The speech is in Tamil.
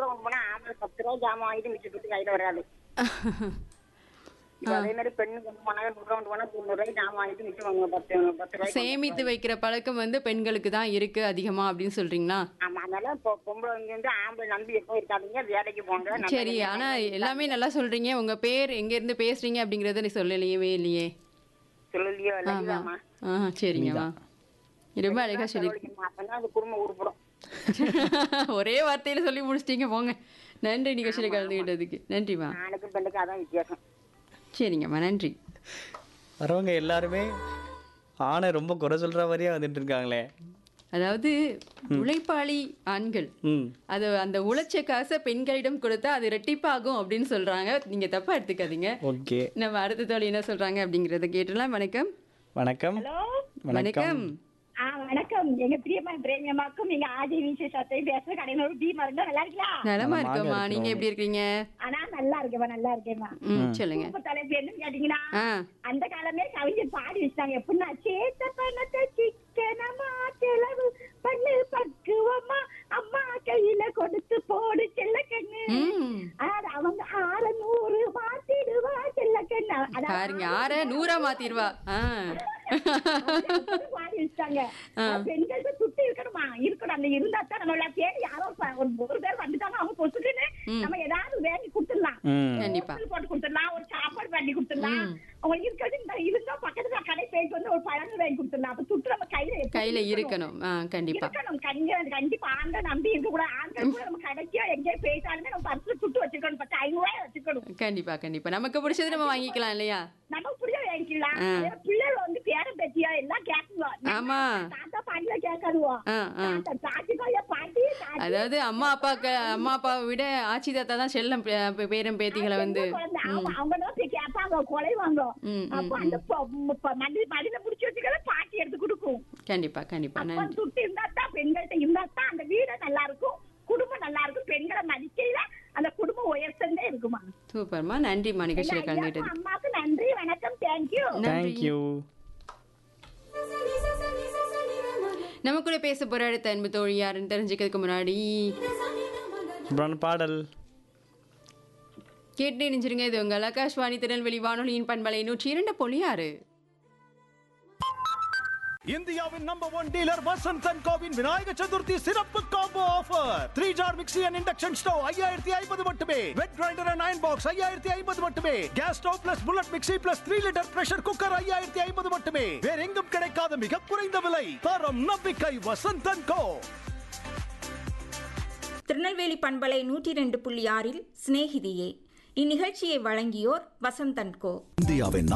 ரூபா கொண்டு போனா ஆம்பளை பத்து ரூபா ஜாமான் வாங்கிட்டு மிச்சம் போட்டு கையில வராது இப்ப அதே மாதிரி பெண்ணு கொண்டு போனாங்க நூறு ரூபா கொண்டு போனா தொண்ணூறு ரூபாய்க்கு ஜாமான் வாங்கிட்டு மிச்சம் வாங்குவோம் பத்து பத்து ரூபாய்க்கு சேமித்து வைக்கிற பழக்கம் வந்து பெண்களுக்கு தான் இருக்கு அதிகமா அப்படின்னு சொல்றீங்களா ஆமா அதனால இப்போ பொம்பளை இங்க வந்து ஆம்பளை நம்பி எப்போ இருக்காதீங்க வேலைக்கு போங்க நல்ல சரி ஆனா எல்லாமே நல்லா சொல்றீங்க உங்க பேர் எங்க இருந்து பேசுறீங்க அப்படிங்கறத நீ சொல்லலையே இல்லையே சொல்லலையோ இல்லையாமா ஆ சரிங்கம்மா ரொம்ப அழகா சொல்லி அப்பதான் அது குடும்பம் உருப்படும் ஒரே வார்த்தையில சொல்லி முடிச்சிட்டீங்க போங்க நன்றி நிகழ்ச்சியில கலந்துக்கிட்டதுக்கு நன்றிம்மா ஆணுக்கும் பெண்ணுக்கும் அதான் வித்தியாசம் சரிங்கம்மா நன்றி வரவங்க எல்லாருமே ஆணை ரொம்ப குறை சொல்ற மாதிரியே வந்துட்டு இருக்காங்களே அதாவது உழைப்பாளி ஆண்கள் ம் அது அந்த உழைச்ச காசை பெண்களிடம் கொடுத்தா அது ரெட்டிப்பாகும் அப்படின்னு சொல்றாங்க நீங்க தப்பா எடுத்துக்காதீங்க ஓகே நம்ம அடுத்த தோழி என்ன சொல்றாங்க அப்படிங்கறத கேட்டலாம் வணக்கம் வணக்கம் ஹலோ வணக்கம் ஆ வணக்கம் எங்க பிரியமா பிரேமியமாக்கும் எங்க ஆதி விசேஷத்தை பேச கடையினோட டீ மருந்து நல்லா இருக்கலாம் நலமா நலமாக இருக்கோம்மா நீங்க இருக்கிறோம். எப்படி இருக்கீங்க ஆனா நல்லா இருக்கேம்மா நல்லா இருக்கேம்மா ம் சொல்லுங்க இப்ப தலைப்பு என்னன்னு கேட்டீங்கன்னா ஆ அந்த காலமே கவிஞர் பாடி வச்சாங்க எப்படின்னா சேத்த பணத்தை சிக்கனமா செலவு பண்ணு பக்குவமா அம்மா கையில கொடுத்து போடு செல்ல கண்ணு ம் அதாவது அவங்க ஆற நூறு மாத்திடுவா செல்ல கண்ணு அதாவது பாருங்க ஆற நூறா மாத்திருவா ஆ பாடி வச்சாங்க பெண்களுக்கு சுத்தி இருக்கணுமா இருக்கணும் அந்த இருந்தா தான் நம்மள தேடி யாரோ ப- ஒரு ஒரு பேர் வந்துட்டாங்க அவங்க பொசுக்குன்னு நம்ம ஏதாவது வேண்டி கொடுத்துடலாம் ம் கண்டிப்பா ஹோட்டல் போட்டு கொடுத்துடலாம் ஒரு சாப்பாடு பண்ணி கொடுத்துடலாம் அவங்க இருக்கிறது இந்த இருந்தா பக்கத்துல கடை போயிட்டு வந்து ஒரு பழங்கள் வாங்கி கொடுத்துடலாம் அப்ப சுட்டு நம்ம கையில எப்பவும் கையில இருக்கணும் ஆ கண்டிப்பா இருக்கணும் கண்க கண்டிப்பா ஆண்கள் நம்பி இருக்க கூட ஆண்கள் கூட நம்ம கடைக்கோ எங்கேயோ போயிட்டாலுமே நம்ம பர்ஸ்ல சுட்டு வச்சுக்கணும் பத்து ஐநூறு ரூபாய் வச்சுக்கணும் கண்டிப்பா கண்டிப்பா நமக்கு பிடிச்சது நம்ம வாங்கிக்கலாம் இல்லையா நமக்கு புரிய வாங்கிக்கலாம் ஆ. அதே பிள்ளைகள் வந்து பேரம் பேத்தியா எல்லாம் கேட்குவோம் ஆமா. தாத்தா பாட்டில கேட்காதுவோம் ஆ ஆ தாத்தா தாத்திக்கோயா பாட்டி தாத்தி அதாவது அம்மா அப்பாக்கு அம்மா அப்பாவை விட ஆச்சி தாத்தா தான் செல்லம் பே- பே- பேரன் பேத்திகளை வந்து குழந்தை, ஆமா, அவங்க தான் போய் கேட்பாங்க கொலைவாங்க ம், அப்ப அந்த பொ- ம- ப- மடி மடியில புடிச்சு வச்சுக்கல பாட்டி எடுத்து கொடுக்கும் கண்டிப்பா கண்டிப்பா அப்ப நன்றி துட்டு இருந்தா தான் பெண்கள்ட்ட இருந்தா தான் அந்த வீடு நல்லா இருக்கும் குடும்பம் நல்லா இருக்கும் பெண்களை மதிக்கையில அந்த குடும்பம் உயர்த்தந்தே இருக்குமா சூப்பர்மா நன்றிம்மா நிகழ்ச்சியில ஐயாக்கும் கலந்துக்கிட்டது அம்மாவுக்கு நன்றி வணக்கம் தேங்க்யூ தேங்க்யூ நம்ம கூட பேச போற அடுத்த அன்பு தோழி யாருன்னு தெரிஞ்சுக்கிறதுக்கு முன்னாடி அப்புறம் பாடல் கேட்டு நெஞ்சிருங்க இது உங்கள் ஆகாஷ்வாணி திருநெல்வேலி வானொலியின் பண்பலை நூற்றி இரண்டு புள்ளி ஆறு இந்தியாவின் number one dealer Vasanth and கோவின் விநாயக சதுர்த்தி சிறப்பு combo offer three jar mixie and induction stove ஐயாயிரத்தி ஐம்பது மட்டுமே wet grinder and iron box ஐயாயிரத்தி ஐம்பது மட்டுமே gas stove plus bullet mixie plus three litre pressure cooker ஐயாயிரத்தி ஐம்பது மட்டுமே வேற எங்கும் கிடைக்காத மிக குறைந்த விலை தரம் நம்பிக்கை வசந்த் அண்ட் கோ திருநெல்வேலி பண்பலை நூற்றி ரெண்டு புள்ளி ஆறில் சிநேகிதியே இந்நிகழ்ச்சியை வழங்கியோர் வசந்தன் கோ இந்தியாவின்